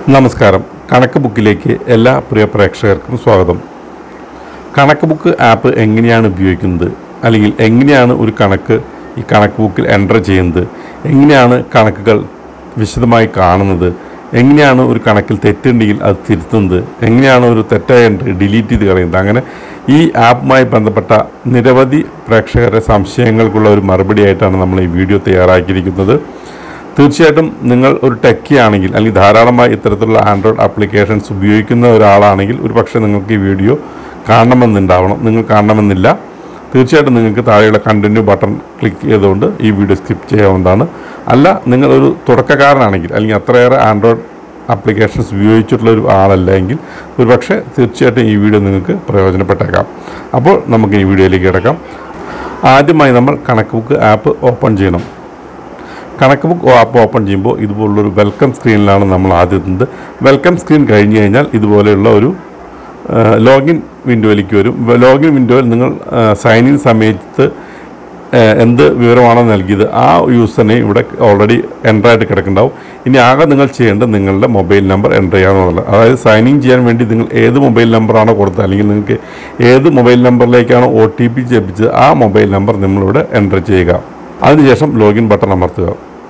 നമസ്കാരം കണക്ക് ബുക്കിലേക്ക് എല്ലാ പ്രിയ പ്രേക്ഷകർക്കും സ്വാഗതം കണക്ക് ബുക്ക് ആപ്പ് എങ്ങനെയാണ് ഉപയോഗിക്കുന്നത് അല്ലെങ്കിൽ എങ്ങനെയാണ് ഒരു കണക്ക് ഈ കണക്ക് ബുക്കിൽ എൻ്റർ ചെയ്യുന്നത് എങ്ങനെയാണ് കണക്കുകൾ വിശദമായി കാണുന്നത് എങ്ങനെയാണ് ഒരു കണക്കിൽ തെറ്റുണ്ടെങ്കിൽ അത് തിരുത്തുന്നത് എങ്ങനെയാണ് ഒരു തെറ്റായ എൻട്രി ഡിലീറ്റ് ചെയ്ത് കളയുന്നത് അങ്ങനെ ഈ ആപ്പുമായി ബന്ധപ്പെട്ട നിരവധി പ്രേക്ഷകരുടെ സംശയങ്ങൾക്കുള്ള ഒരു മറുപടിയായിട്ടാണ് നമ്മൾ ഈ വീഡിയോ തയ്യാറാക്കിയിരിക്കുന്നത് തീർച്ചയായിട്ടും നിങ്ങൾ ഒരു ടെക്കി ആണെങ്കിൽ അല്ലെങ്കിൽ ധാരാളമായി ഇത്തരത്തിലുള്ള ആൻഡ്രോയിഡ് ആപ്ലിക്കേഷൻസ് ഉപയോഗിക്കുന്ന ഒരാളാണെങ്കിൽ ഒരു പക്ഷേ നിങ്ങൾക്ക് ഈ വീഡിയോ കാണണമെന്നുണ്ടാവണം നിങ്ങൾ കാണണമെന്നില്ല തീർച്ചയായിട്ടും നിങ്ങൾക്ക് താഴെയുള്ള കണ്ടിന്യൂ ബട്ടൺ ക്ലിക്ക് ചെയ്തുകൊണ്ട് ഈ വീഡിയോ സ്കിപ്പ് ചെയ്യാവുന്നതാണ് അല്ല നിങ്ങളൊരു തുടക്കക്കാരനാണെങ്കിൽ അല്ലെങ്കിൽ അത്രയേറെ ആൻഡ്രോയിഡ് ആപ്ലിക്കേഷൻസ് ഉപയോഗിച്ചിട്ടുള്ള ഒരു ആളല്ല എങ്കിൽ ഒരു പക്ഷേ തീർച്ചയായിട്ടും ഈ വീഡിയോ നിങ്ങൾക്ക് പ്രയോജനപ്പെട്ടേക്കാം അപ്പോൾ നമുക്ക് ഈ വീഡിയോയിലേക്ക് കിടക്കാം ആദ്യമായി നമ്മൾ കണക്ക് ബുക്ക് ആപ്പ് ഓപ്പൺ ചെയ്യണം കണക്ക് ബുക്ക് ആപ്പ് ഓപ്പൺ ചെയ്യുമ്പോൾ ഇതുപോലുള്ളൊരു വെൽക്കം സ്ക്രീനിലാണ് നമ്മൾ ആദ്യം എത്തുന്നത് വെൽക്കം സ്ക്രീൻ കഴിഞ്ഞ് കഴിഞ്ഞാൽ ഇതുപോലെയുള്ള ഒരു ലോഗിൻ വിൻഡോയിലേക്ക് വരും ലോഗിൻ വിൻഡോയിൽ നിങ്ങൾ സൈൻ ഇൻ സമയത്ത് ആ, എന്ത് വിവരമാണോ നൽകിയത് ആ യൂസറിനെ ഇവിടെ ഓൾറെഡി എൻ്റർ ആയിട്ട് കിടക്കുന്നുണ്ടാവും ഇനി ആകെ നിങ്ങൾ ചെയ്യേണ്ടത് നിങ്ങളുടെ മൊബൈൽ നമ്പർ എൻ്റർ ചെയ്യാന്നുള്ളത് അതായത് സൈൻ ഇൻ ചെയ്യാൻ വേണ്ടി നിങ്ങൾ ഏത് മൊബൈൽ നമ്പറാണോ കൊടുത്തത് അല്ലെങ്കിൽ നിങ്ങൾക്ക് ഏത് മൊബൈൽ നമ്പറിലേക്കാണോ ഒ ടി പി ജപിച്ചത് ആ മൊബൈൽ നമ്പർ നിങ്ങളിവിടെ എൻ്റർ ചെയ്യുക അതിനുശേഷം ലോഗിൻ ബട്ടൺ അമർത്തുക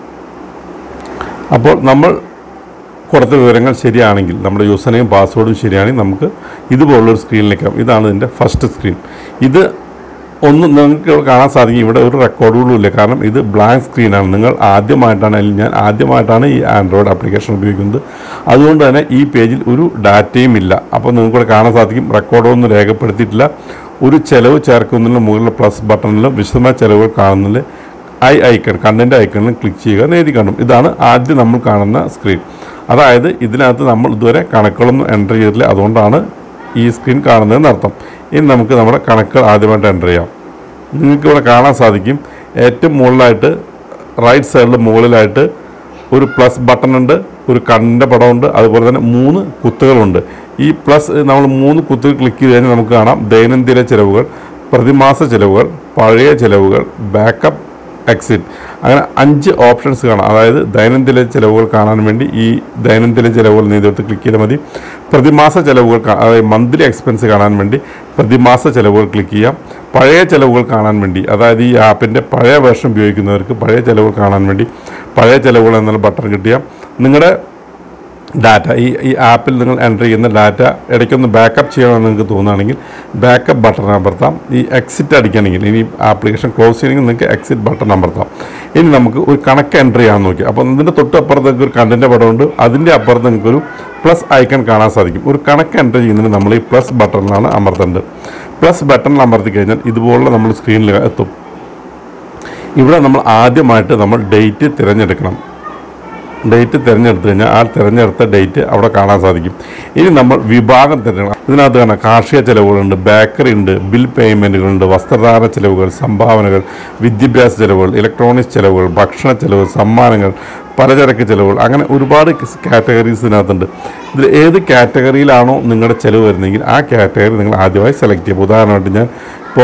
അപ്പോൾ നമ്മൾ കൊടുത്ത വിവരങ്ങൾ ശരിയാണെങ്കിൽ നമ്മുടെ യൂസർ നെയിം പാസ്വേഡും ശരിയാണെങ്കിൽ നമുക്ക് ഇതുപോലുള്ളൊരു സ്ക്രീനിലേക്കാം ഇതാണ് ഇതിൻ്റെ ഫസ്റ്റ് സ്ക്രീൻ ഇത് ഒന്നും നിങ്ങൾക്ക് ഇവിടെ കാണാൻ സാധിക്കും ഇവിടെ ഒരു റെക്കോർഡുകളും ഇല്ല കാരണം ഇത് ബ്ലാങ്ക് സ്ക്രീനാണ് നിങ്ങൾ ആദ്യമായിട്ടാണ് അല്ലെങ്കിൽ ഞാൻ ആദ്യമായിട്ടാണ് ഈ ആൻഡ്രോയിഡ് ആപ്ലിക്കേഷൻ ഉപയോഗിക്കുന്നത് അതുകൊണ്ട് തന്നെ ഈ പേജിൽ ഒരു ഡാറ്റയും ഇല്ല അപ്പോൾ നിങ്ങൾക്ക് ഇവിടെ കാണാൻ സാധിക്കും റെക്കോർഡൊന്നും രേഖപ്പെടുത്തിയിട്ടില്ല ഒരു ചെലവ് ചേർക്കുന്നതിന് മുകളിലെ പ്ലസ് ബട്ടണിലും വിശദമായ ചെലവുകൾ കാണുന്നതിൽ ഐ ഐക്കൺ കണ്ടൻറ്റ് ഐക്കണിൽ ക്ലിക്ക് ചെയ്യുക നേരി കാണും ഇതാണ് ആദ്യം നമ്മൾ കാണുന്ന സ്ക്രീൻ അതായത് ഇതിനകത്ത് നമ്മൾ ഇതുവരെ കണക്കുകളൊന്നും എൻ്റർ ചെയ്തിട്ടില്ല അതുകൊണ്ടാണ് ഈ സ്ക്രീൻ കാണുന്നതെന്ന് അർത്ഥം ഇനി നമുക്ക് നമ്മുടെ കണക്കുകൾ ആദ്യമായിട്ട് എൻ്റർ ചെയ്യാം നിങ്ങൾക്ക് ഇവിടെ കാണാൻ സാധിക്കും ഏറ്റവും മുകളിലായിട്ട് റൈറ്റ് സൈഡിൽ മുകളിലായിട്ട് ഒരു പ്ലസ് ബട്ടൺ ഉണ്ട് ഒരു കണ്ണിൻ്റെ പടമുണ്ട് അതുപോലെ തന്നെ മൂന്ന് കുത്തുകളുണ്ട് ഈ പ്ലസ് നമ്മൾ മൂന്ന് കുത്തുകൾ ക്ലിക്ക് ചെയ്ത് കഴിഞ്ഞാൽ നമുക്ക് കാണാം ദൈനംദിന ചിലവുകൾ പ്രതിമാസ ചിലവുകൾ പഴയ ചിലവുകൾ ബാക്കപ്പ് എക്സിറ്റ് അങ്ങനെ അഞ്ച് ഓപ്ഷൻസ് കാണാം അതായത് ദൈനംദിന ചിലവുകൾ കാണാൻ വേണ്ടി ഈ ദൈനംദിന ചിലവുകൾ നേതൃത്വം ക്ലിക്ക് ചെയ്താൽ മതി പ്രതിമാസ ചിലവുകൾ കാ- അതായത് മന്ത്ലി എക്സ്പെൻസ് കാണാൻ വേണ്ടി പ്രതിമാസ ചിലവുകൾ ക്ലിക്ക് ചെയ്യാം പഴയ ചിലവുകൾ കാണാൻ വേണ്ടി അതായത് ഈ ആപ്പിൻ്റെ പഴയ വേർഷൻ ഉപയോഗിക്കുന്നവർക്ക് പഴയ ചിലവുകൾ കാണാൻ വേണ്ടി പഴയ ചിലവുകൾ എന്നുള്ള ബട്ടൺ കിട്ടിയാൽ നിങ്ങളുടെ ഡാറ്റ ഈ ഈ ആപ്പിൽ നിങ്ങൾ എൻ്റർ ചെയ്യുന്ന ഡാറ്റ ഇടയ്ക്കൊന്ന് ബാക്കപ്പ് ചെയ്യണമെന്ന് നിങ്ങൾക്ക് തോന്നുകയാണെങ്കിൽ ബാക്കപ്പ് ബട്ടൺ അമർത്താം ഈ എക്സിറ്റ് അടിക്കണമെങ്കിൽ ഇനി ആപ്ലിക്കേഷൻ ക്ലോസ് ചെയ്യണമെങ്കിൽ നിങ്ങൾക്ക് എക്സിറ്റ് ബട്ടൺ അമർത്താം ഇനി നമുക്ക് ഒരു കണക്ക് എൻ്റർ ചെയ്യാൻ നോക്കി അപ്പോൾ ഇതിൻ്റെ തൊട്ട് അപ്പുറത്ത് നിങ്ങൾക്ക് ഒരു കണ്ടൻറ്റ് പടമുണ്ട് അതിൻ്റെ അപ്പുറത്ത് നിങ്ങൾക്കൊരു പ്ലസ് ഐക്കൺ കാണാൻ സാധിക്കും ഒരു കണക്ക് എൻ്റർ ചെയ്യുന്നതിന് നമ്മൾ ഈ പ്ലസ് ബട്ടണിലാണ് അമർത്തേണ്ടത് പ്ലസ് ബട്ടണിൽ അമർത്തി കഴിഞ്ഞാൽ ഇതുപോലുള്ള നമ്മൾ സ്ക്രീനിൽ എത്തും ഇവിടെ നമ്മൾ ആദ്യമായിട്ട് നമ്മൾ ഡേറ്റ് തിരഞ്ഞെടുക്കണം ഡേറ്റ് തിരഞ്ഞെടുത്തു കഴിഞ്ഞാൽ ആ തിരഞ്ഞെടുത്ത ഡേറ്റ് അവിടെ കാണാൻ സാധിക്കും ഇനി നമ്മൾ വിഭാഗം തിരഞ്ഞെടുക്കണം ഇതിനകത്ത് കാണാം കാർഷിക ചിലവുകളുണ്ട് ബേക്കറി ഉണ്ട് ബിൽ പേയ്മെൻറ്റുകളുണ്ട് വസ്ത്രധാരണ ചിലവുകൾ സംഭാവനകൾ വിദ്യാഭ്യാസ ചിലവുകൾ ഇലക്ട്രോണിക്സ് ചിലവുകൾ ഭക്ഷണ ചിലവ് സമ്മാനങ്ങൾ പലചരക്ക് ചിലവുകൾ അങ്ങനെ ഒരുപാട് കാറ്റഗറീസ് ഇതിനകത്തുണ്ട് ഇതിൽ ഏത് കാറ്റഗറിയിലാണോ നിങ്ങളുടെ ചിലവ് വരുന്നതെങ്കിൽ ആ കാറ്റഗറി നിങ്ങൾ ആദ്യമായി സെലക്ട് ചെയ്യുക ഉദാഹരണമായിട്ട് ഞാൻ ഇപ്പോൾ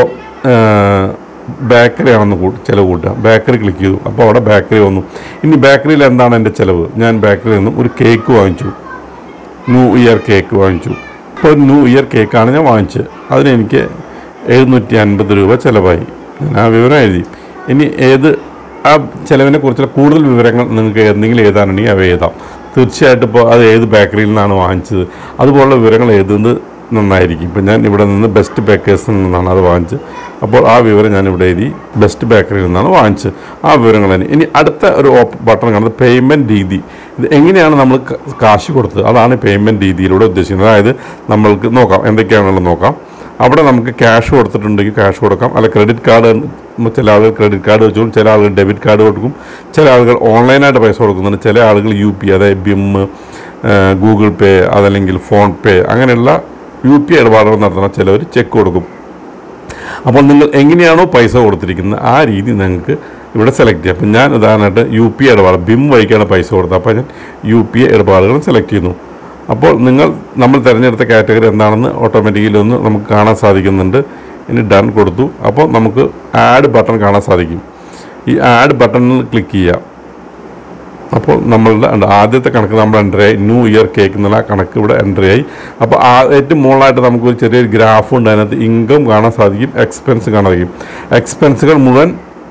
ബേക്കറി ആണെന്ന് കൂട്ടി ചിലവ് കൂട്ടുക ബേക്കറി ക്ലിക്ക് ചെയ്തു അപ്പോൾ അവിടെ ബേക്കറി വന്നു ഇനി ബേക്കറിയിൽ എന്താണ് എൻ്റെ ചിലവ് ഞാൻ ബേക്കറിയിൽ നിന്നും ഒരു കേക്ക് വാങ്ങിച്ചു ന്യൂ ഇയർ കേക്ക് വാങ്ങിച്ചു ഇപ്പോൾ ഒരു ന്യൂ ഇയർ കേക്കാണ് ഞാൻ വാങ്ങിച്ചത് അതിന് എനിക്ക് എഴുന്നൂറ്റി അൻപത് രൂപ ചിലവായി ഞാൻ ആ വിവരം എഴുതി ഇനി ഏത് ആ ചിലവിനെ കുറിച്ചുള്ള കൂടുതൽ വിവരങ്ങൾ നിങ്ങൾക്ക് എന്തെങ്കിലും എഴുതാനുണ്ടെങ്കിൽ അവ എഴുതാം തീർച്ചയായിട്ടും ഇപ്പോൾ അത് ഏത് ബേക്കറിയിൽ നിന്നാണ് വാങ്ങിച്ചത് അതുപോലുള്ള വിവരങ്ങൾ എഴുതുന്നത് നന്നായിരിക്കും ഇപ്പം ഞാൻ ഇവിടെ നിന്ന് ബെസ്റ്റ് ബേക്കേഴ്സിൽ നിന്നാണ് അത് വാങ്ങിച്ചത് അപ്പോൾ ആ വിവരം ഞാൻ ഇവിടെ എഴുതി ബെസ്റ്റ് ബേക്കറിയിൽ നിന്നാണ് വാങ്ങിച്ചത് ആ വിവരങ്ങൾ തന്നെ ഇനി അടുത്ത ഒരു ഓപ്പ് ബട്ടൺ കാണുന്നത് പേയ്മെൻറ്റ് രീതി ഇത് എങ്ങനെയാണ് നമ്മൾ ക- കാശ് കൊടുത്തത് അതാണ് പേയ്മെൻറ്റ് രീതിയിലൂടെ ഉദ്ദേശിക്കുന്നത് അതായത് നമ്മൾക്ക് നോക്കാം എന്തൊക്കെയാണെന്നുള്ളത് നോക്കാം അവിടെ നമുക്ക് ക്യാഷ് കൊടുത്തിട്ടുണ്ടെങ്കിൽ ക്യാഷ് കൊടുക്കാം അല്ല ക്രെഡിറ്റ് കാർഡ് ചില ആളുകൾ ക്രെഡിറ്റ് കാർഡ് വെച്ചോളും ചില ആളുകൾ ഡെബിറ്റ് കാർഡ് കൊടുക്കും ചില ആളുകൾ ഓൺലൈനായിട്ട് പൈസ കൊടുക്കുന്നുണ്ട് ചില ആളുകൾ യു പി അതായത് ബിം ഗൂഗിൾ പേ അതല്ലെങ്കിൽ ഫോൺ പേ അങ്ങനെയുള്ള യു പി ഇടപാടുകൾ നടത്തുന്ന ചിലവർ ചെക്ക് കൊടുക്കും അപ്പോൾ നിങ്ങൾ എങ്ങനെയാണോ പൈസ കൊടുത്തിരിക്കുന്നത് ആ രീതി നിങ്ങൾക്ക് ഇവിടെ സെലക്ട് ചെയ്യാം അപ്പം ഞാൻ ഉദാഹരണമായിട്ട് യു പി ഇടപാട് ബിം വഴിക്കാണ് പൈസ കൊടുത്തത് അപ്പോൾ ഞാൻ യു പി ഇടപാടുകൾ സെലക്ട് ചെയ്യുന്നു അപ്പോൾ നിങ്ങൾ നമ്മൾ തിരഞ്ഞെടുത്ത കാറ്റഗറി എന്താണെന്ന് ഓട്ടോമാറ്റിക്കലി ഒന്ന് നമുക്ക് കാണാൻ സാധിക്കുന്നുണ്ട് ഇനി ഡൺ കൊടുത്തു അപ്പോൾ നമുക്ക് ആഡ് ബട്ടൺ കാണാൻ സാധിക്കും ഈ ആഡ് ബട്ടണിൽ ക്ലിക്ക് ചെയ്യുക അപ്പോൾ നമ്മളുടെ ഉണ്ട് ആദ്യത്തെ കണക്ക് നമ്മൾ എൻ്റർ ആയി ന്യൂ ഇയർ കേക്ക് എന്നുള്ള ആ കണക്ക് ഇവിടെ എൻ്റർ ആയി അപ്പോൾ ആ ഏറ്റവും മുകളിലായിട്ട് നമുക്ക് ഒരു ചെറിയൊരു ഗ്രാഫ് ഉണ്ട് അതിനകത്ത് ഇൻകം കാണാൻ സാധിക്കും എക്സ്പെൻസ് കാണാൻ സാധിക്കും എക്സ്പെൻസുകൾ മുഴുവൻ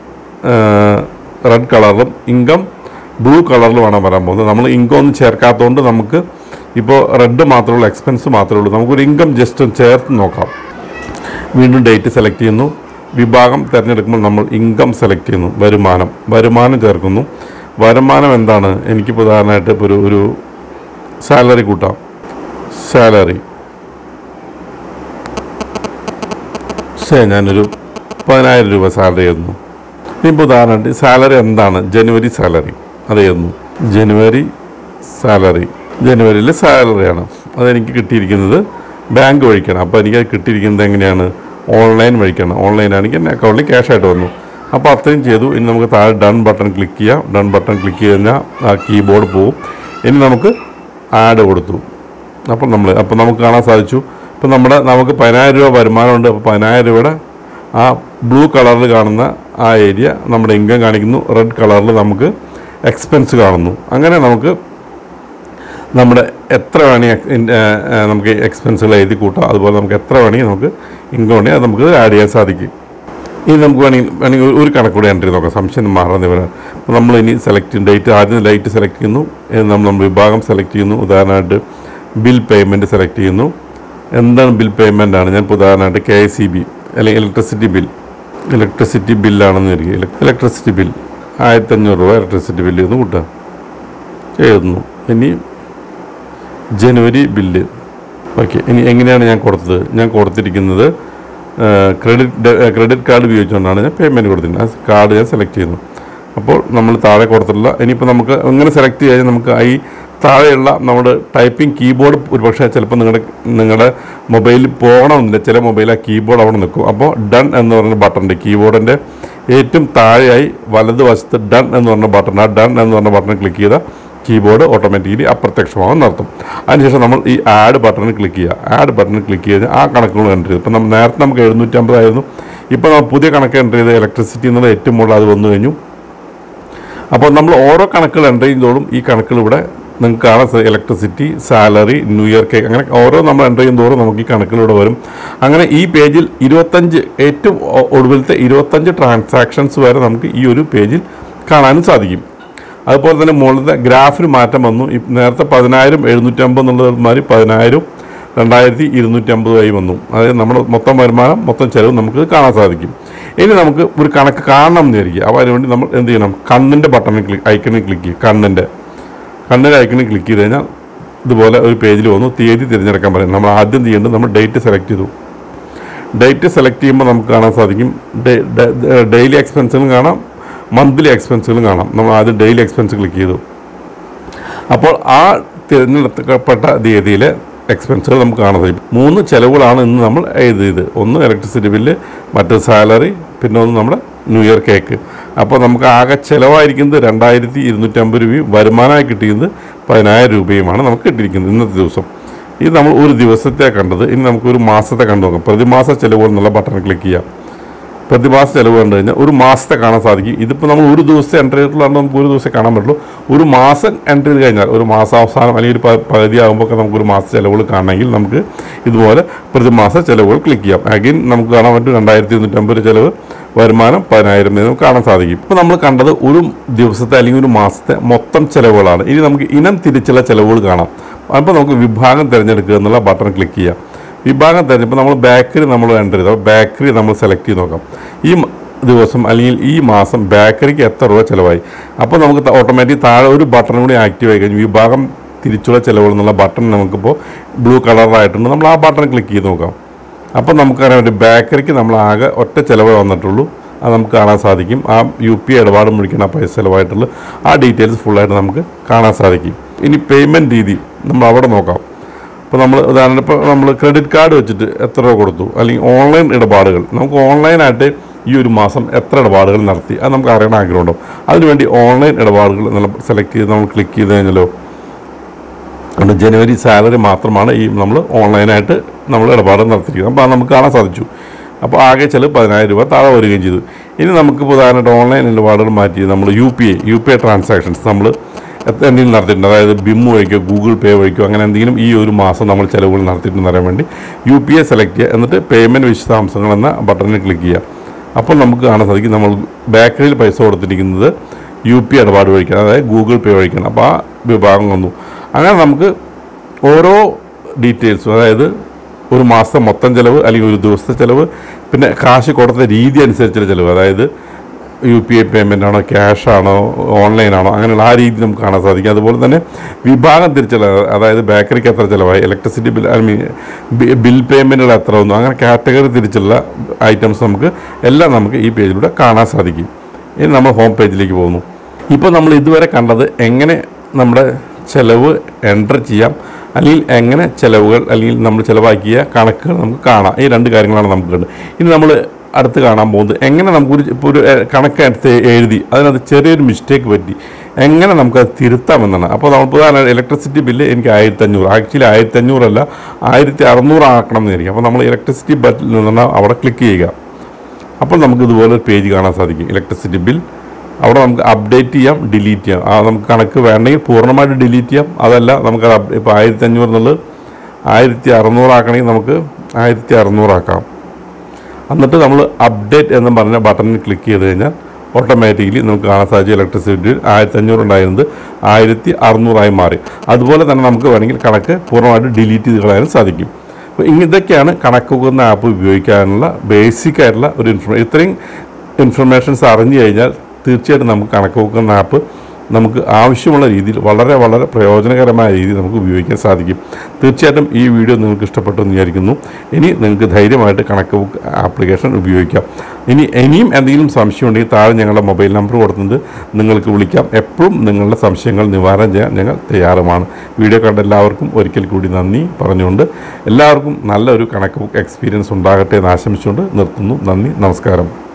റെഡ് കളറിലും ഇൻകം ബ്ലൂ കളറിലുമാണ് വരാൻ പോകുന്നത് നമ്മൾ ഇൻകം ഒന്നും ചേർക്കാത്തതുകൊണ്ട് നമുക്ക് ഇപ്പോൾ റെഡ് മാത്രമേ ഉള്ളൂ എക്സ്പെൻസ് മാത്രമേ ഉള്ളൂ നമുക്കൊരു ഇൻകം ജസ്റ്റ് ഒന്ന് ചേർത്ത് നോക്കാം വീണ്ടും ഡേറ്റ് സെലക്ട് ചെയ്യുന്നു വിഭാഗം തിരഞ്ഞെടുക്കുമ്പോൾ നമ്മൾ ഇൻകം സെലക്ട് ചെയ്യുന്നു വരുമാനം വരുമാനം ചേർക്കുന്നു വരുമാനം എന്താണ് എനിക്ക് ഉദാഹരണമായിട്ട് ഇപ്പോൾ ഒരു ഒരു സാലറി കൂട്ടാം സാലറി ശരി ഞാനൊരു പതിനായിരം രൂപ സാലറി ചെയ്യുന്നു ഇപ്പോൾ ഉദാഹരണമായിട്ട് സാലറി എന്താണ് ജനുവരി സാലറി അത് ചെയ്യുന്നു ജനുവരി സാലറി ജനുവരിയിലെ സാലറിയാണ് അതെനിക്ക് കിട്ടിയിരിക്കുന്നത് ബാങ്ക് വഴിക്കാണ് അപ്പോൾ എനിക്ക് അത് കിട്ടിയിരിക്കുന്നത് എങ്ങനെയാണ് ഓൺലൈൻ വഴിക്കാണ് ഓൺലൈനാണെങ്കിൽ എൻ്റെ അക്കൗണ്ടിൽ ക്യാഷ് ആയിട്ട് വന്നു അപ്പോൾ അത്രയും ചെയ്തു ഇനി നമുക്ക് താഴെ ഡൺ ബട്ടൺ ക്ലിക്ക് ചെയ്യാം ഡൺ ബട്ടൺ ക്ലിക്ക് ചെയ്ത് കഴിഞ്ഞാൽ ആ കീബോർഡ് പോകും ഇനി നമുക്ക് ആഡ് കൊടുത്തു അപ്പോൾ നമ്മൾ അപ്പോൾ നമുക്ക് കാണാൻ സാധിച്ചു ഇപ്പോൾ നമ്മുടെ നമുക്ക് പതിനായിരം രൂപ വരുമാനമുണ്ട് അപ്പോൾ പതിനായിരം രൂപയുടെ ആ ബ്ലൂ കളറിൽ കാണുന്ന ആ ഏരിയ നമ്മുടെ ഇൻകം കാണിക്കുന്നു റെഡ് കളറിൽ നമുക്ക് എക്സ്പെൻസ് കാണുന്നു അങ്ങനെ നമുക്ക് നമ്മുടെ എത്ര വേണമെങ്കിൽ നമുക്ക് എക്സ്പെൻസുകൾ എഴുതി കൂട്ടാം അതുപോലെ നമുക്ക് എത്ര വേണമെങ്കിൽ നമുക്ക് ഇൻകം ഉണ്ടെങ്കിൽ അത് നമുക്ക് ആഡ് ചെയ്യാൻ സാധിക്കും ഇനി നമുക്ക് വേണമെങ്കിൽ വേണമെങ്കിൽ ഒരു- ഒരു കണക്കൂടെ എൻ്റർ ചെയ്ത് നോക്കാം സംശയം മാറുന്ന ഇവരെ അപ്പോൾ നമ്മൾ ഇനി സെലക്ട് ചെയ്യും ഡേറ്റ് ആദ്യം ലൈറ്റ് സെലക്ട് ചെയ്യുന്നു ഇനി നമ്മൾ നമ്മൾ വിഭാഗം സെലക്ട് ചെയ്യുന്നു ഉദാഹരണമായിട്ട് ബിൽ പേയ്മെൻറ്റ് സെലക്ട് ചെയ്യുന്നു എന്താണ് ബിൽ പേയ്മെൻ്റ് ആണ് ഞാൻ ഇപ്പോൾ ഉദാഹരണമായിട്ട് കെ എസ് സി ബി അല്ലെങ്കിൽ ഇലക്ട്രിസിറ്റി ബിൽ ഇലക്ട്രിസിറ്റി ബില്ലാണെന്ന് ഇരിക്കും ഇലക്ട്രിസിറ്റി ബിൽ ആയിരത്തഞ്ഞൂറ് രൂപ ഇലക്ട്രിസിറ്റി ബില്ല് എന്ന് കൂട്ടുക എഴുതുന്നു ഇനി ജനുവരി ബില്ല് ഓക്കെ ഇനി എങ്ങനെയാണ് ഞാൻ കൊടുത്തത് ഞാൻ കൊടുത്തിരിക്കുന്നത് ക്രെഡിറ്റ് ക്രെഡിറ്റ് കാർഡ് ഉപയോഗിച്ചുകൊണ്ടാണ് ഞാൻ പേയ്മെൻറ്റ് കൊടുത്തിരുന്നത് ആ കാർഡ് ഞാൻ സെലക്ട് ചെയ്യുന്നു അപ്പോൾ നമ്മൾ താഴെ കൊടുത്തിട്ടില്ല ഇനിയിപ്പോൾ നമുക്ക് എങ്ങനെ സെലക്ട് ചെയ്യാൻ നമുക്ക് ഈ താഴെയുള്ള നമ്മുടെ ടൈപ്പിംഗ് കീബോർഡ് ഒരുപക്ഷെ ചിലപ്പോൾ നിങ്ങളുടെ നിങ്ങളുടെ മൊബൈലിൽ പോകണമെന്നില്ല ചില മൊബൈൽ ആ കീബോർഡ് അവിടെ നിൽക്കും അപ്പോൾ ഡൺ എന്ന് പറയുന്ന ബട്ടൺ കീബോർഡിൻ്റെ ഏറ്റവും താഴെയായി വലതുവശത്ത് ഡൺ എന്ന് പറഞ്ഞ ബട്ടൺ ആ ഡൺ എന്ന് പറഞ്ഞ ബട്ടൺ ക്ലിക്ക് ചെയ്താൽ കീബോർഡ് ഓട്ടോമാറ്റിക്കലി അപ്രത്യക്ഷമാകും നടത്തും അതിനുശേഷം നമ്മൾ ഈ ആഡ് ബട്ടണിൽ ക്ലിക്ക് ചെയ്യുക ആഡ് ബട്ടണിൽ ക്ലിക്ക് ചെയ്ത് ആ കണക്കുകൾ എൻ്റർ ചെയ്തു ഇപ്പം നമ്മൾ നേരത്തെ നമുക്ക് എഴുന്നൂറ്റമ്പതായിരുന്നു ഇപ്പോൾ നമ്മൾ പുതിയ കണക്ക് എൻ്റർ ചെയ്ത് ഇലക്ട്രിസിറ്റി എന്നുള്ള ഏറ്റവും മുകളിൽ അത് വന്നു കഴിഞ്ഞു അപ്പോൾ നമ്മൾ ഓരോ കണക്കുകൾ എൻ്റർ ചെയ്യുന്നതോടും ഈ കണക്കുകൾ ഇവിടെ നിങ്ങൾക്ക് കാണാൻ electricity salary new year cake അങ്ങനെ ഓരോ നമ്മൾ എൻ്റർ ചെയ്യുന്നതോറും നമുക്ക് ഈ കണക്കുകൾ ഇവിടെ വരും അങ്ങനെ ഈ പേജിൽ ഇരുപത്തഞ്ച് ഏറ്റവും ഒ- ഒടുവിലത്തെ ഇരുപത്തഞ്ച് ട്രാൻസാക്ഷൻസ് വരെ നമുക്ക് ഈ ഒരു പേജിൽ കാണാനും സാധിക്കും അതുപോലെ തന്നെ മുകളിലത്തെ ഗ്രാഫിന് മാറ്റം വന്നു ഈ നേരത്തെ പതിനായിരം എഴുന്നൂറ്റമ്പത് എന്നുള്ളത് മാറി പതിനായിരം രണ്ടായിരത്തി ഇരുന്നൂറ്റമ്പതായി വന്നു അതായത് നമ്മുടെ മൊത്തം വരുമാനം മൊത്തം ചിലവ് നമുക്ക് കാണാൻ സാധിക്കും ഇനി നമുക്ക് ഒരു കണക്ക് കാണണം എന്ന് വിചാരിക്കുക അപ്പോൾ അതിനുവേണ്ടി നമ്മൾ എന്ത് ചെയ്യണം കണ്ണിൻ്റെ ബട്ടണിൽ ക്ലിക്ക് ഐക്കണിൽ ക്ലിക്ക് ചെയ്യും കണ്ണിൻ്റെ കണ്ണിൻ്റെ ഐക്കണിൽ ക്ലിക്ക് ചെയ്ത് കഴിഞ്ഞാൽ ഇതുപോലെ ഒരു പേജിൽ വന്നു തീയതി തിരഞ്ഞെടുക്കാൻ പറയും നമ്മൾ ആദ്യം ചെയ്യേണ്ടത് നമ്മൾ ഡേറ്റ് സെലക്ട് ചെയ്തു ഡേറ്റ് സെലക്ട് ചെയ്യുമ്പോൾ നമുക്ക് കാണാൻ സാധിക്കും ഡെയിലി എക്സ്പെൻസുകളും കാണാം മന്ത്ലി എക്സ്പെൻസുകളും കാണാം നമ്മൾ ആദ്യം ഡെയിലി എക്സ്പെൻസ് ക്ലിക്ക് ചെയ്തു അപ്പോൾ ആ തിരഞ്ഞെടുക്കപ്പെട്ട തീയതിയിലെ എക്സ്പെൻസുകൾ നമുക്ക് കാണാൻ സാധിക്കും മൂന്ന് ചിലവുകളാണ് ഇന്ന് നമ്മൾ എഴുതിയത് ഒന്ന് ഇലക്ട്രിസിറ്റി ബില്ല് മറ്റ് സാലറി പിന്നെ ഒന്ന് നമ്മുടെ ന്യൂ ഇയർ കേക്ക് അപ്പോൾ നമുക്ക് ആകെ ചിലവായിരിക്കുന്നത് രണ്ടായിരത്തി ഇരുന്നൂറ്റമ്പത് രൂപയും വരുമാനമായി കിട്ടിയത് പതിനായിരം രൂപയുമാണ് നമുക്ക് കിട്ടിയിരിക്കുന്നത് ഇന്നത്തെ ദിവസം ഇത് നമ്മൾ ഒരു ദിവസത്തെ കണ്ടത് ഇനി നമുക്ക് ഒരു മാസത്തെ കണ്ടു നോക്കാം പ്രതിമാസ ചിലവുകൾ എന്നുള്ള ബട്ടൺ ക്ലിക്ക് ചെയ്യാം പ്രതിമാസ ചിലവ് കണ്ടു കഴിഞ്ഞാൽ ഒരു മാസത്തെ കാണാൻ സാധിക്കും ഇതിപ്പോൾ നമ്മൾ ഒരു ദിവസം എൻ്റർ ചെയ്തിട്ടുള്ളതാണ് നമുക്ക് ഒരു ദിവസം കാണാൻ പറ്റുള്ളൂ ഒരു മാസം എൻ്റർ ചെയ്ത് കഴിഞ്ഞാൽ ഒരു മാസാവസാനം അല്ലെങ്കിൽ ഒരു പ- പകുതി ആകുമ്പോൾ നമുക്ക് ഒരു മാസ ചിലവുകൾ കാണണമെങ്കിൽ നമുക്ക് ഇതുപോലെ പ്രതിമാസ ചിലവുകൾ ക്ലിക്ക് ചെയ്യാം അഗൈൻ നമുക്ക് കാണാൻ പറ്റും രണ്ടായിരത്തി ഇരുന്നൂറ്റമ്പത് ചിലവ് വരുമാനം പതിനായിരം എന്ന് നമുക്ക് കാണാൻ സാധിക്കും ഇപ്പോൾ നമ്മൾ കണ്ടത് ഒരു ദിവസത്തെ അല്ലെങ്കിൽ ഒരു മാസത്തെ മൊത്തം ചിലവുകളാണ് ഇനി നമുക്ക് ഇനം തിരിച്ചുള്ള ചിലവുകൾ കാണാം അപ്പോൾ നമുക്ക് വിഭാഗം തിരഞ്ഞെടുക്കുക എന്നുള്ള ബട്ടൺ ക്ലിക്ക് ചെയ്യാം വിഭാഗം തിരഞ്ഞെടുപ്പോൾ നമ്മൾ ബേക്കറി നമ്മൾ എൻ്റർ ചെയ്തു ബേക്കറി നമ്മൾ സെലക്ട് ചെയ്ത് നോക്കാം ഈ മ- ദിവസം അല്ലെങ്കിൽ ഈ മാസം ബേക്കറിക്ക് എത്ര രൂപ ചിലവായി അപ്പോൾ നമുക്ക് ഓട്ടോമാറ്റിക് താഴെ ഒരു ബട്ടൺ കൂടി ആക്റ്റീവ് ആയി കഴിഞ്ഞു വിഭാഗം തിരിച്ചുള്ള ചിലവുകൾ എന്നുള്ള ബട്ടൺ നമുക്കിപ്പോൾ ബ്ലൂ കളറായിട്ടുണ്ട് നമ്മൾ ആ ബട്ടൺ ക്ലിക്ക് ചെയ്ത് നോക്കാം അപ്പോൾ നമുക്കറിയാൻ പറ്റും ബേക്കറിക്ക് നമ്മൾ ആകെ ഒറ്റ ചിലവ് വന്നിട്ടുള്ളൂ അത് നമുക്ക് കാണാൻ സാധിക്കും ആ യു പി ഇടപാട് മുഴിക്കുന്ന ആ പൈസ ചിലവായിട്ടുള്ള ആ ഡീറ്റെയിൽസ് ഫുള്ളായിട്ട് നമുക്ക് കാണാൻ സാധിക്കും ഇനി പേയ്മെൻറ്റ് രീതി നമ്മൾ അവിടെ നോക്കാം ഇപ്പോൾ നമ്മൾ ഉദാഹരണം ഇപ്പോൾ നമ്മൾ ക്രെഡിറ്റ് കാർഡ് വെച്ചിട്ട് എത്ര രൂപ കൊടുത്തു അല്ലെങ്കിൽ ഓൺലൈൻ ഇടപാടുകൾ നമുക്ക് ഓൺലൈനായിട്ട് ഈ ഒരു മാസം എത്ര ഇടപാടുകൾ നടത്തി അത് നമുക്ക് അറിയണ ആഗ്രഹമുണ്ടാവും അതിനുവേണ്ടി ഓൺലൈൻ ഇടപാടുകൾ എന്നുള്ള സെലക്ട് ചെയ്ത് നമ്മൾ ക്ലിക്ക് ചെയ്ത് കഴിഞ്ഞാലോ അതുകൊണ്ട് ജനുവരി സാലറി മാത്രമാണ് ഈ നമ്മൾ ഓൺലൈനായിട്ട് നമ്മൾ ഇടപാട് നടത്തിയിരിക്കുന്നത് അപ്പോൾ അത് നമുക്ക് കാണാൻ സാധിച്ചു അപ്പോൾ ആകെ ചിലവ് പതിനായിരം രൂപ താഴെ വരികയും ചെയ്തു ഇനി നമുക്ക് പ്രധാനമായിട്ട് ഓൺലൈൻ ഇടപാടുകൾ മാറ്റി നമ്മൾ U P I U P I transactions നമ്മൾ എത്ര എന്തെങ്കിലും നടത്തിയിട്ടുണ്ട് അതായത് ബിം വഴിക്കോ ഗൂഗിൾ പേ വഴിക്കോ അങ്ങനെ എന്തെങ്കിലും ഈ ഒരു മാസം നമ്മൾ ചിലവുകൾ നടത്തിയിട്ടുണ്ടെന്ന് അറിയാൻ വേണ്ടി യു പി ഐ സെലക്ട് ചെയ്യുക എന്നിട്ട് പേയ്മെൻറ്റ് വിശദാംശങ്ങൾ എന്ന ബട്ടണിൽ ക്ലിക്ക് ചെയ്യുക അപ്പോൾ നമുക്ക് കാണാൻ സാധിക്കും നമ്മൾ ബാക്കറിയിൽ പൈസ കൊടുത്തിരിക്കുന്നത് യു പി ഇടപാട് വഴിക്കാണ് അതായത് ഗൂഗിൾ പേ വഴിക്കാണ് അപ്പോൾ ആ വിഭാഗം വന്നു അങ്ങനെ നമുക്ക് ഓരോ ഡീറ്റെയിൽസും അതായത് ഒരു മാസം മൊത്തം ചിലവ് അല്ലെങ്കിൽ ഒരു ദിവസത്തെ ചിലവ് പിന്നെ കാശ് കൊടുത്ത രീതി അനുസരിച്ചുള്ള ചിലവ് അതായത് യു പി ഐ പേയ്മെൻ്റ് ആണോ ക്യാഷ് ആണോ ഓൺലൈൻ ആണോ അങ്ങനെയുള്ള ആ രീതി നമുക്ക് കാണാൻ സാധിക്കും അതുപോലെ തന്നെ വിഭാഗം തിരിച്ചുള്ള അതായത് ബേക്കറിക്ക് എത്ര ചിലവായി electricity bill I mean bill പേയ്മെൻറ്റുകൾ എത്ര വന്നു അങ്ങനെ കാറ്റഗറി തിരിച്ചുള്ള ഐറ്റംസ് നമുക്ക് എല്ലാം നമുക്ക് ഈ പേജിലൂടെ കാണാൻ സാധിക്കും ഇനി നമ്മൾ ഹോം പേജിലേക്ക് പോകുന്നു ഇപ്പോൾ നമ്മൾ ഇതുവരെ കണ്ടത് എങ്ങനെ നമ്മുടെ ചിലവ് എൻ്റർ ചെയ്യാം അല്ലെങ്കിൽ എങ്ങനെ ചിലവുകൾ അല്ലെങ്കിൽ നമ്മൾ ചിലവാക്കിയ കണക്കുകൾ നമുക്ക് കാണാം ഈ രണ്ട് കാര്യങ്ങളാണ് നമുക്ക് കണ്ടത് ഇനി നമ്മൾ അടുത്ത് കാണാൻ പോകുന്നത് എങ്ങനെ നമുക്കൊരു ഇപ്പോൾ ഒരു എ, കണക്ക് എടുത്ത് എഴുതി അതിനകത്ത് ചെറിയൊരു മിസ്റ്റേക്ക് പറ്റി എങ്ങനെ നമുക്കത് തിരുത്താമെന്നാണ് അപ്പോൾ നമ്മൾ ഉദാഹരണം ഇലക്ട്രിസിറ്റി ബില്ല് എനിക്ക് ആയിരത്തി അഞ്ഞൂറ് ആക്ച്വലി ആയിരത്തി അഞ്ഞൂറല്ല ആയിരത്തി അറുന്നൂറ് ആക്കണം എന്നായിരിക്കും അപ്പോൾ നമ്മൾ ഇലക്ട്രിസിറ്റി ബട്ടിൽ നിന്ന് അവിടെ ക്ലിക്ക് ചെയ്യുക അപ്പോൾ നമുക്ക് ഇതുപോലെ ഒരു പേജ് കാണാൻ സാധിക്കും ഇലക്ട്രിസിറ്റി ബിൽ അവിടെ നമുക്ക് അപ്ഡേറ്റ് ചെയ്യാം ഡിലീറ്റ് ചെയ്യാം ആ നമുക്ക് കണക്ക് വേണമെങ്കിൽ പൂർണ്ണമായിട്ട് ഡിലീറ്റ് ചെയ്യാം അതല്ല നമുക്ക് ഇപ്പോൾ ആയിരത്തി അഞ്ഞൂറ് എന്നുള്ളത് ആയിരത്തി അറുന്നൂറാക്കണമെങ്കിൽ നമുക്ക് ആയിരത്തി അറുന്നൂറാക്കാം എന്നിട്ട് നമ്മൾ അപ്ഡേറ്റ് എന്ന് പറഞ്ഞ ബട്ടണിൽ ക്ലിക്ക് ചെയ്ത് കഴിഞ്ഞാൽ ഓട്ടോമാറ്റിക്കലി നമുക്ക് കാണാൻ സാധിച്ചു ഇലക്ട്രിസിറ്റി ബിൽ ആയിരത്തി അഞ്ഞൂറ് ഉണ്ടായിരുന്നത് ആയിരത്തി അറുന്നൂറായി മാറി അതുപോലെ തന്നെ നമുക്ക് വേണമെങ്കിൽ കണക്ക് പൂർണ്ണമായിട്ട് ഡിലീറ്റ് ചെയ്ത് കളയാനും സാധിക്കും അപ്പോൾ ഇങ്ങ- ഇതൊക്കെയാണ് കണക്ക് പോകുന്ന ആപ്പ് ഉപയോഗിക്കാനുള്ള ബേസിക് ആയിട്ടുള്ള ഒരു ഇൻഫർമേഷൻ ഇത്രയും ഇൻഫർമേഷൻസ് അറിഞ്ഞു കഴിഞ്ഞാൽ തീർച്ചയായിട്ടും നമുക്ക് കണക്ക് വെക്കുന്ന ആപ്പ് നമുക്ക് ആവശ്യമുള്ള രീതിയിൽ വളരെ വളരെ പ്രയോജനകരമായ രീതിയിൽ നമുക്ക് ഉപയോഗിക്കാൻ സാധിക്കും തീർച്ചയായിട്ടും ഈ വീഡിയോ നിങ്ങൾക്ക് ഇഷ്ടപ്പെട്ടു എന്ന് വിചാരിക്കുന്നു ഇനി നിങ്ങൾക്ക് ധൈര്യമായിട്ട് കണക്ക് ബുക്ക് ആപ്ലിക്കേഷൻ ഉപയോഗിക്കാം ഇനി ഇനിയും എന്തെങ്കിലും സംശയം ഉണ്ടെങ്കിൽ താഴെ ഞങ്ങളുടെ മൊബൈൽ നമ്പർ കൊടുക്കുന്നത് നിങ്ങൾക്ക് വിളിക്കാം എപ്പോഴും നിങ്ങളുടെ സംശയങ്ങൾ നിവാരണം ചെയ്യാൻ ഞങ്ങൾ തയ്യാറുമാണ് വീഡിയോ കണ്ട എല്ലാവർക്കും ഒരിക്കൽ കൂടി നന്ദി പറഞ്ഞുകൊണ്ട് എല്ലാവർക്കും നല്ലൊരു കണക്ക് ബുക്ക് എക്സ്പീരിയൻസ് ഉണ്ടാകട്ടെ എന്ന് ആശംസിച്ചുകൊണ്ട് നിർത്തുന്നു നന്ദി നമസ്കാരം